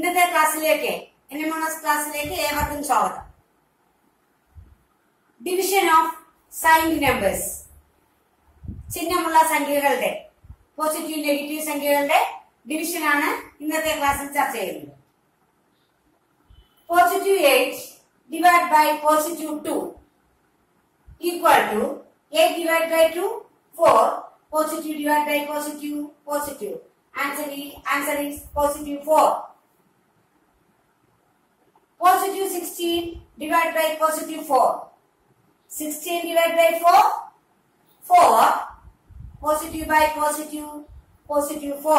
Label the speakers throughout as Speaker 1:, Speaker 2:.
Speaker 1: ഇന്നത്തെ ക്ലാസ്സിലേക്ക് എൻഎംഎസ് ക്ലാസ്സിലേക്ക് ഏവർക്കും സ്വാഗതം ഡിവിഷൻ ഓഫ് സൈൻഡ് നമ്പേഴ്സ് ചിഹ്നമുള്ള സംഖ്യകളുടെ പോസിറ്റീവ് നെഗറ്റീവ് സംഖ്യകളുടെ ഡിവിഷൻ ആണ് ഇന്നത്തെ ക്ലാസ്സിൽ ചർച്ച ചെയ്യുന്നത് positive eight divide by positive two equal to eight divide by two four positive divide by positive positive answer answer is positive four positive 16 divided by positive 4. 16 divided by 4, 4. Positive by positive, positive 4.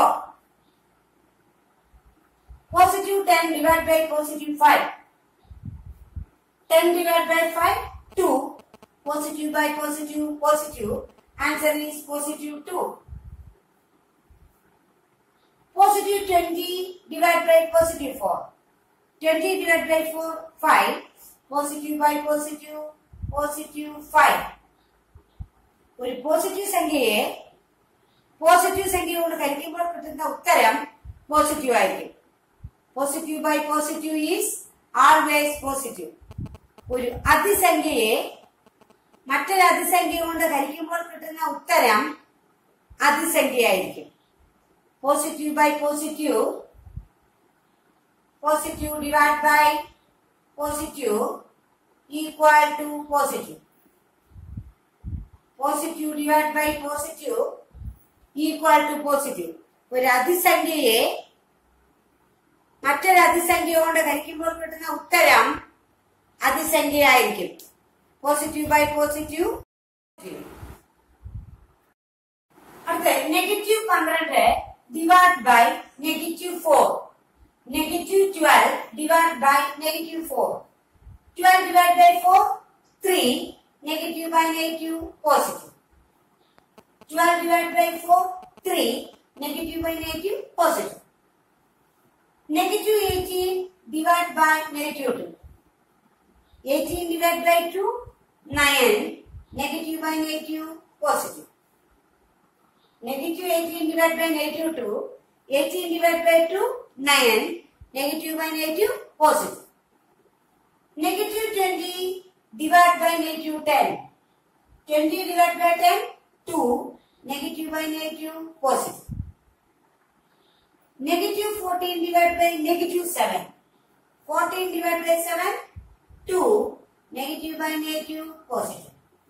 Speaker 1: Positive 10 divided by positive 5. 10 divided by 5, 2. Positive by positive, positive. Answer is positive 2. Positive 20 divided by positive 4. 20 divided by 4, 5. Positive by positive, positive 5. ഒരു positive സംഖ്യയെ positive സംഖ്യ കൊണ്ട് ഹരിക്കുമ്പോൾ കിട്ടുന്ന ഉത്തരം positive ആയിരിക്കും positive by positive is always positive ഒരു അതിസംഖ്യയെ മറ്റൊരു അതിസംഖ്യ കൊണ്ട് ഹരിക്കുമ്പോൾ കിട്ടുന്ന ഉത്തരം അതിസംഖ്യയായിരിക്കും positive by positive positive divided by positive equal to positive. Positive divided by positive equal to positive. ഒരു അതിസംഖ്യയെ മറ്റൊരു അതിസംഖ്യ കൊണ്ട് ഹരിക്കുമ്പോൾ കിട്ടുന്ന ഉത്തരം അതിസംഖ്യയായിരിക്കും പോസിറ്റീവ് ബൈ പോസിറ്റീവ് അടുത്ത നെഗറ്റീവ് പന്ത്രണ്ട് divide by negative four negative 12 divided by negative 4. 12 divided by 4, 3. Negative by negative, positive. 12 divided by 4, 3. Negative by negative, positive. Negative 18 divided by negative 2. 18 divided by 2, 9. Negative by negative, positive. Negative 18 divided by negative 2. 18 divided by 2, 9. Negative by negative, positive. Negative 20 divided by negative 10. 20 divided by 10, 2. Negative by negative, positive. Negative 14 divided by negative 7. 14 divided by 7, 2. Negative by negative, positive.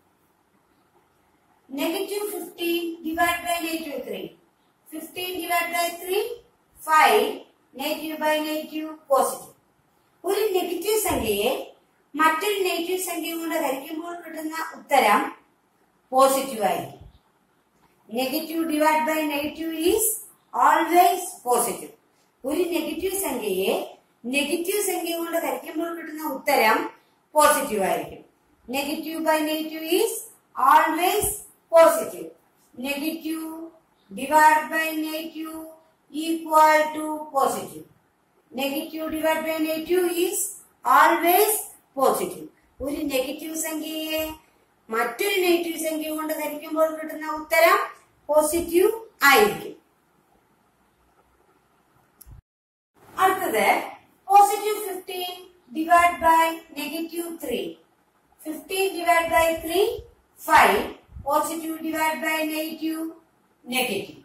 Speaker 1: Negative 15 divided by negative 3. 15 divided by 3, 5, negative by negative positive ഒരു negative സംഖ്യയെ മറ്റൊരു negative സംഖ്യ കൊണ്ട് ഹരിക്കുമ്പോൾ കിട്ടുന്ന ഉത്തരം positive ആയിരിക്കും negative divide by negative is always positive ഒരു നെഗറ്റീവ് സംഖ്യയെ നെഗറ്റീവ് സംഖ്യ കൊണ്ട് ഹരിക്കുമ്പോൾ കിട്ടുന്ന ഉത്തരം പോസിറ്റീവ് ആയിരിക്കും negative by negative is always positive negative divided by negative equal to positive. Negative divided by negative is always positive. ഒരു നെഗറ്റീവ് സംഖ്യയെ മറ്റൊരു നെഗറ്റീവ് സംഖ്യ കൊണ്ട് ഹരിക്കുമ്പോൾ കിട്ടുന്ന ഉത്തരം പോസിറ്റീവ് ആയിരിക്കും അടുത്തത് positive fifteen divide by negative three fifteen divide by three five positive divide by negative negative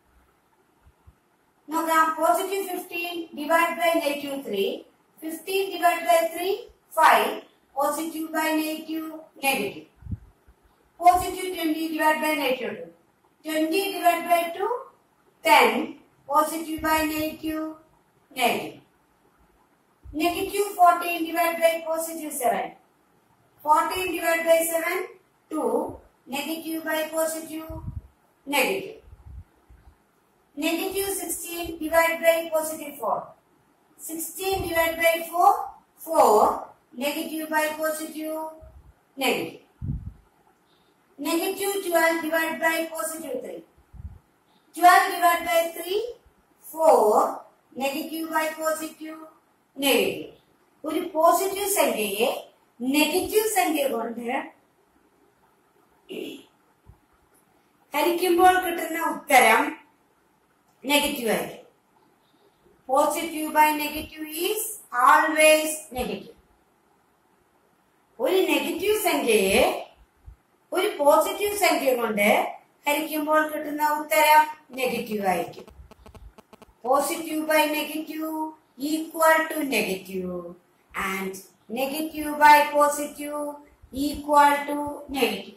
Speaker 1: നോക്കാം positive fifteen divide by negative three fifteen divide by three five positive by negative negative positive twenty divide by negative two twenty divide by two ten positive by negative negative negative fourteen divide by positive seven fourteen divide by seven two negative by positive negative. Negative 16 divided by positive 4. 16 divided by 4, 4. Negative by positive, negative. Negative 12 divided by positive 3. 12 divided by 3, 4. Negative by positive, negative. ഒരു positive സംഖ്യയെ negative സംഖ്യ കൊണ്ട് ഹരിക്കുമ്പോൾ കിട്ടുന്ന ഉത്തരം negative ആയിരിക്കും positive by negative is always negative ഒരു negative സംഖ്യയെ ഒരു പോസിറ്റീവ് സംഖ്യ കൊണ്ട് ഹരിക്കുമ്പോൾ കിട്ടുന്ന ഉത്തരം നെഗറ്റീവ് ആയിരിക്കും positive by negative equal to negative and negative by positive equal to negative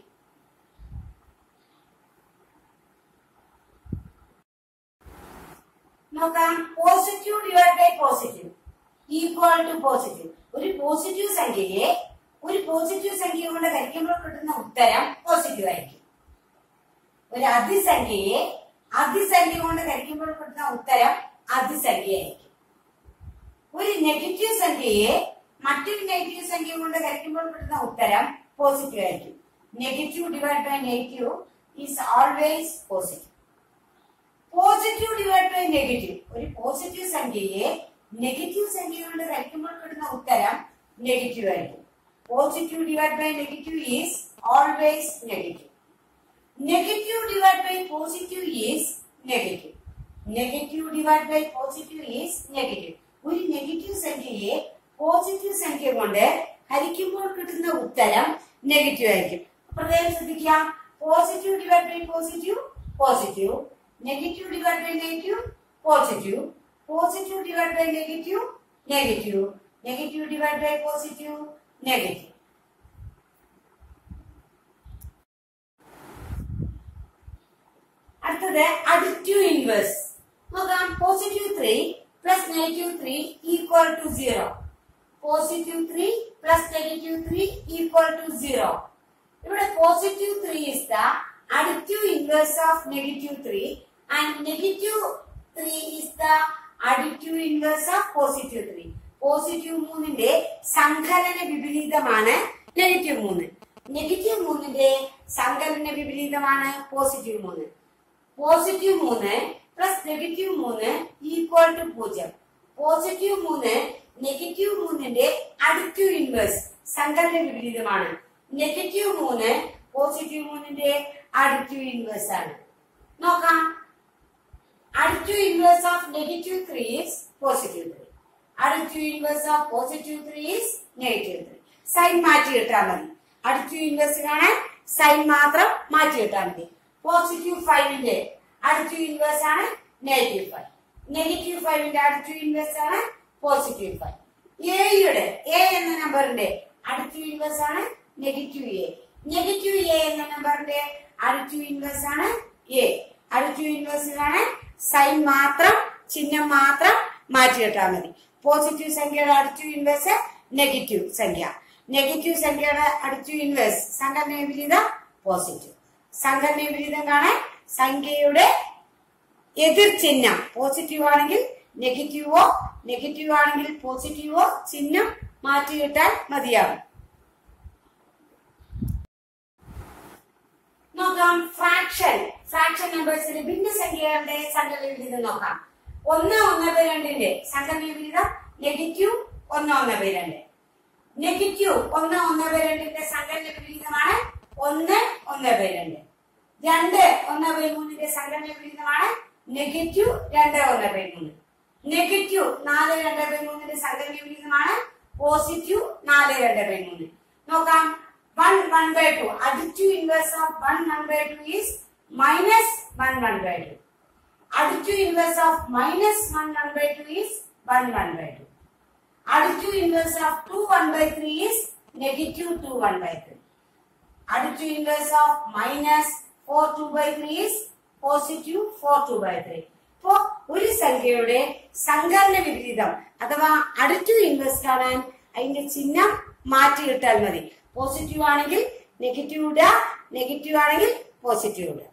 Speaker 1: നോക്കാം positive divide by positive equal to positive ഒരു പോസിറ്റീവ് സംഖ്യയെ ഒരു പോസിറ്റീവ് സംഖ്യ കൊണ്ട് ഹരിക്കുമ്പോൾ കിട്ടുന്ന ഉത്തരം പോസിറ്റീവ് ആയിരിക്കും ഒരു അതിസംഖ്യയെ അതിസംഖ്യ കൊണ്ട് ഹരിക്കുമ്പോൾ കിട്ടുന്ന ഉത്തരം അതിസംഖ്യയായിരിക്കും ഒരു നെഗറ്റീവ് സംഖ്യയെ മറ്റൊരു നെഗറ്റീവ് സംഖ്യ കൊണ്ട് ഹരിക്കുമ്പോൾ കിട്ടുന്ന ഉത്തരം പോസിറ്റീവ് ആയിരിക്കും negative divide by negative is always positive positive divide by negative ഒരു പോസിറ്റീവ് സംഖ്യയെ നെഗറ്റീവ് സംഖ്യ കൊണ്ട് ഹരിക്കുമ്പോൾ കിട്ടുന്ന ഉത്തരം നെഗറ്റീവ് ആയിരിക്കും positive divide by negative is always negative negative divide by positive is negative negative divide by positive is negative ഒരു negative സംഖ്യയെ പോസിറ്റീവ് സംഖ്യ കൊണ്ട് ഹരിക്കുമ്പോൾ കിട്ടുന്ന ഉത്തരം നെഗറ്റീവ് ആയിരിക്കും പ്രത്യേകം ശ്രദ്ധിക്കുക positive divide by positive positive negative divide by negative positive positive divide by negative negative negative divide by positive negative അടുത്തത് അഡിറ്റീവ് ഇൻവേഴ്സ് നോക്കാം positive three plus negative three equal to zero positive three plus negative three equal to zero ഇവിടെ positive three is the additive inverse of negative three and negative three is the additive inverse of positive three positive മൂന്നിന്റെ സങ്കലന വിപരീതമാണ് negative മൂന്ന് negative മൂന്നിന്റെ സങ്കലന വിപരീതമാണ് positive മൂന്ന് positive മൂന്ന് പ്ലസ് നെഗറ്റീവ് മൂന്ന് ഈക്വൽ ടു പൂജ്യം പോസിറ്റീവ് മൂന്ന് നെഗറ്റീവ് മൂന്നിന്റെ അഡിറ്റീവ് ഇൻവേഴ്സ് സങ്കലന വിപരീതമാണ് നെഗറ്റീവ് മൂന്ന് പോസിറ്റീവ് മൂന്നിന്റെ അഡിറ്റീവ് ഇൻവേഴ്സ് ആണ് നോക്കാം additive inverse of negative three is positive three additive inverse of positive three is negative three sign മാറ്റി ഇട്ടാൽ മതി അഡിറ്റീവ് ഇൻവേഴ്സ് കാണാൻ സൈൻ മാത്രം മാറ്റി ഇട്ടാൽ മതി പോസിറ്റീവ് ഫൈവിന്റെ അഡിറ്റീവ് ഇൻവേഴ്സ് ആണ് നെഗറ്റീവ് ഫൈവ് നെഗറ്റീവ് ഫൈവിന്റെ അഡിറ്റീവ് ഇൻവേഴ്സ് ആണ് പോസിറ്റീവ് ഫൈവ് എയുടെ എ എന്ന നമ്പറിന്റെ അഡിറ്റീവ് ഇൻവേഴ്സ് ആണ് നെഗറ്റീവ് എ നെഗറ്റീവ് എ എന്ന നമ്പറിന്റെ അഡിറ്റീവ് ഇൻവേഴ്സ് ആണ് എ അഡിറ്റീവ് ഇൻവേഴ്സ് കാണാൻ സൈൻ മാത്രം ചിഹ്നം മാത്രം മാറ്റിയിട്ടാൽ മതി പോസിറ്റീവ് സംഖ്യയുടെ അഡിറ്റീവ് ഇൻവേഴ്സ് നെഗറ്റീവ് സംഖ്യ നെഗറ്റീവ് സംഖ്യയുടെ അഡിറ്റീവ് ഇൻവേഴ്സ് സംഘടന വിപരീതം പോസിറ്റീവ് സംഘടന വിപരീതം കാണാൻ സംഖ്യയുടെ എതിർ ചിഹ്നം പോസിറ്റീവ് ആണെങ്കിൽ നെഗറ്റീവോ നെഗറ്റീവ് ആണെങ്കിൽ പോസിറ്റീവോ ചിഹ്നം മാറ്റിയിട്ടാൽ മതിയാകും നോക്കാം ഫ്രാക്ഷൻ ഫ്രാക്ഷൻ നമ്പേഴ്സിൽ ഭിന്നസംഖ്യകളുടെ സംഘടന വിപരീതം നോക്കാം ഒന്ന് ഒന്ന് ബൈ രണ്ടിന്റെ സംഘടന വിപരീതം നെഗറ്റീവ് ഒന്ന് ഒന്ന് ബൈ രണ്ട് നെഗറ്റീവ് ഒന്ന് ഒന്ന് ബൈ രണ്ടിന്റെ സംഘടന വിപരീതമാണ് ഒന്ന് ഒന്ന് ബൈ രണ്ട് രണ്ട് ഒന്ന് ബൈ മൂന്നിന്റെ സംഘടന വിപരീതമാണ് നെഗറ്റീവ് രണ്ട് ഒന്ന് ബൈ മൂന്ന് നെഗറ്റീവ് നാല് രണ്ട് ബൈ മൂന്നിന്റെ സംഘടന വിപരീതമാണ് പോസിറ്റീവ് നാല് രണ്ട് ബൈ മൂന്ന് നോക്കാം one one by two additive inverse of one one by two is minus one one by two additive inverse of minus 1 1 by 2 is 1 1 by 2. Additive inverse of 2 1 by 3 is negative 2 1 by 3. Additive inverse of minus 4 2 by 3 is positive 4 2 by 3. ഇപ്പോ ഒരു സംഖ്യയുടെ സങ്കലന വിപരീതം അഥവാ additive inverse കാണാൻ അതിന്റെ ചിഹ്നം മാറ്റിയിട്ടാൽ മതി positive ആണെങ്കിൽ നെഗറ്റീവ് ഇടുക നെഗറ്റീവ് ആണെങ്കിൽ പോസിറ്റീവ് ഇടുക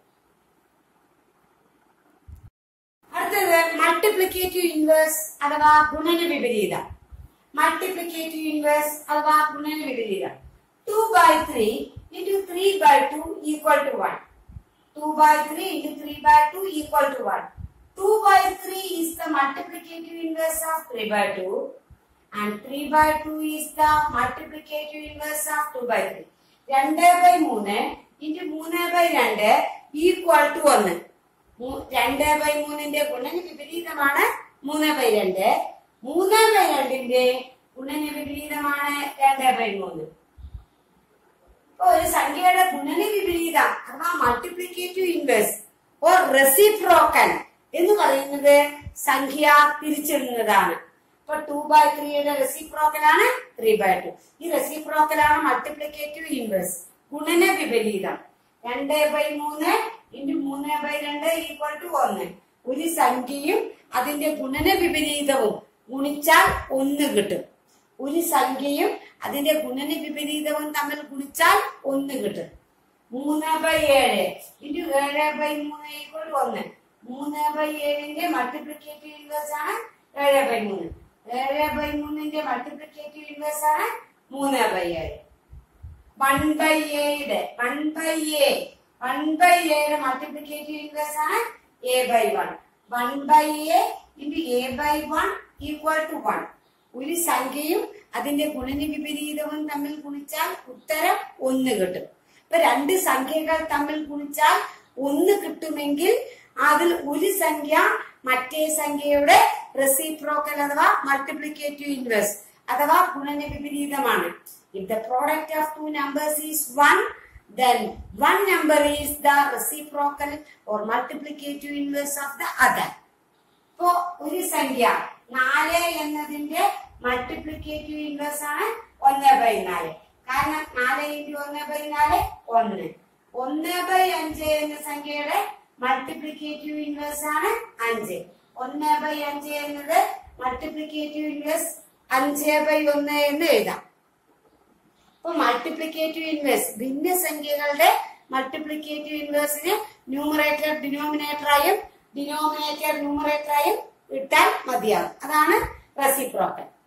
Speaker 1: അടുത്തത് മൾട്ടിപ്ലിക്കേറ്റീവ് ഇൻവേഴ്സ് അഥവാ ഗുണന വിപരീതം മൾട്ടിപ്ലിക്കേറ്റീവ് ഇൻവേഴ്സ് അഥവാ ഗുണന വിപരീതം two by three into three by two equal to one two by three into three by two equal to one two by three is the multiplicative inverse of three by two and three by two is the multiplicative inverse of two by three രണ്ട് by മൂന്ന് into മൂന്ന് by രണ്ട് equal to ഒന്ന് മൂ- രണ്ട് by മൂന്നിന്റെ ഗുണന വിപരീതമാണ് മൂന്ന് ബൈ രണ്ട് മൂന്ന് ബൈ രണ്ടിന്റെ ഗുണന വിപരീതമാണ് രണ്ട് ബൈ മൂന്ന് ഇപ്പൊ ഒരു സംഖ്യയുടെ ഗുണന വിപരീതം അഥവാ മൾട്ടിപ്ലിക്കേറ്റീവ് ഇൻവേഴ്സ് ഓർ റെസിപ്രോക്കൽ എന്ന് പറയുന്നത് സംഖ്യ തിരിച്ചിടുന്നതാണ് ഇപ്പൊ ടു ബൈ ത്രീയുടെ റെസിപ്രോക്കൽ ആണ് ത്രീ ബൈ ടു ഈ റെസിപ്രോക്കൽ ആണ് മൾട്ടിപ്ലിക്കേറ്റീവ് ഇൻവേഴ്സ് ഗുണന വിപരീതം രണ്ട് ബൈ മൂന്ന് ഇൻറ്റു മൂന്ന് ബൈ രണ്ട് ഈക്വൽ ടു ഒന്ന് ഒരു സംഖ്യയും അതിന്റെ ഗുണന വിപരീതവും ഗുണിച്ചാൽ ഒന്ന് കിട്ടും ഒരു സംഖ്യയും അതിന്റെ ഗുണന വിപരീതവും തമ്മിൽ ഗുണിച്ചാൽ ഒന്ന് കിട്ടും മൂന്ന് ബൈ ഏഴ് ഇൻറ്റു ഏഴ് ബൈ മൂന്ന് ഈക്വൽ ഒന്ന് മൂന്ന് ബൈ ഏഴിന്റെ മൾട്ടിപ്ലിക്കേറ്റീവ് ഇൻവേഴ്സ് ആണ് ഏഴ് ബൈ മൂന്ന് ഏഴ് ബൈ മൂന്നിന്റെ മൾട്ടിപ്ലിക്കേറ്റീവ് ഇൻവേഴ്സ് ആണ് മൂന്ന് ബൈ ഏഴ് വൺ ബൈ എയുടെ one by A one by എയുടെ മൾട്ടിപ്ലിക്കേറ്റീവ് ഇൻവേഴ്സ് ആണ് A by one one by A into A by one equal to one ഒരു സംഖ്യയും അതിന്റെ ഗുണന വിപരീതവും തമ്മിൽ ഗുണിച്ചാൽ ഉത്തരം ഒന്ന് കിട്ടും ഇപ്പൊ രണ്ട് സംഖ്യകൾ തമ്മിൽ ഗുണിച്ചാൽ ഒന്ന് കിട്ടുമെങ്കിൽ അതിൽ ഒരു സംഖ്യ മറ്റേ സംഖ്യയുടെ റെസിപ്രോക്കൽ അഥവാ മൾട്ടിപ്ലിക്കേറ്റീവ് ഇൻവേഴ്സ് അഥവാ ഗുണന വിപരീതമാണ് if the product of two numbers is one then one number is the reciprocal or multiplicative inverse of the other. ഇപ്പോ ഒരു സംഖ്യ നാല് എന്നതിന്റെ മൾട്ടിപ്ലിക്കേറ്റീവ് ഇൻവേഴ്സ് ആണ് ഒന്ന് ബൈ നാല് കാരണം നാല് ഇൻറ്റു ഒന്ന് ബൈ നാല് ഒന്ന് ഒന്ന് ബൈ അഞ്ച് എന്ന സംഖ്യയുടെ മൾട്ടിപ്ലിക്കേറ്റീവ് ഇൻവേഴ്സ് ആണ് അഞ്ച് ഒന്ന് ബൈ അഞ്ച് എന്നത് മൾട്ടിപ്ലിക്കേറ്റീവ് ഇൻവേഴ്സ് അഞ്ച് ബൈ ഒന്ന് എന്ന് എഴുതാം അപ്പൊ മൾട്ടിപ്ലിക്കേറ്റീവ് ഇൻവേഴ്സ് ഭിന്നസംഖ്യകളുടെ മൾട്ടിപ്ലിക്കേറ്റീവ് ഇൻവേഴ്സിന് ന്യൂമറേറ്റർ ഡിനോമിനേറ്ററായും ഡിനോമിനേറ്റർ ന്യൂമറേറ്ററായും ഇട്ടാൽ മതിയാവും അതാണ് റെസിപ്രോക്കൽ